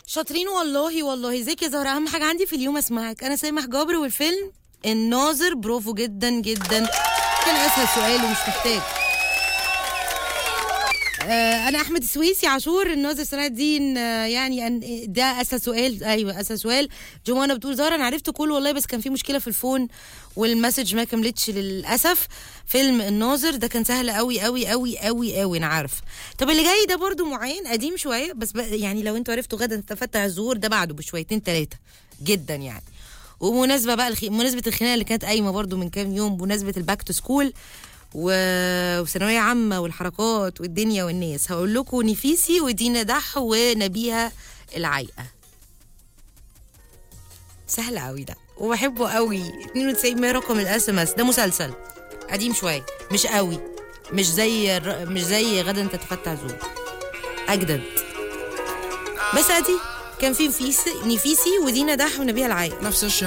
شاطرين والله والله ازيك يا زهرة اهم حاجة عندي في اليوم اسمعك انا سامح جابر والفيلم الناظر برافو جدا جدا كان اسهل سؤال ومش محتاج آه انا احمد السويسي عاشور الناظر صلاح الدين آه يعني أن ده اسهل سؤال ايوه اسهل سؤال جمانه بتقول زهره انا عرفت كل والله بس كان في مشكله في الفون والمسج ما كملتش للاسف فيلم الناظر ده كان سهل قوي قوي قوي قوي قوي انا عارف طب اللي جاي ده برضو معين قديم شويه بس بقى يعني لو انتوا عرفتوا غدا تفتح الظهور ده بعده بشويتين ثلاثه جدا يعني ومناسبه بقى الخي... مناسبه الخناقه اللي كانت قايمه برضو من كام يوم بمناسبه الباك تو سكول و- وثانويه عامه والحركات والدنيا والناس هقول لكم نفيسي ودينا دح ونبيها العايقه سهل قوي ده وبحبه قوي 92 100 رقم الاس ام اس ده مسلسل قديم شويه مش قوي مش زي الر- مش زي غدا انت تفتح زور اجدد بس ادي كان في نفيسي نفيسي ودينا دح ونبيها العايقه نفس الشيء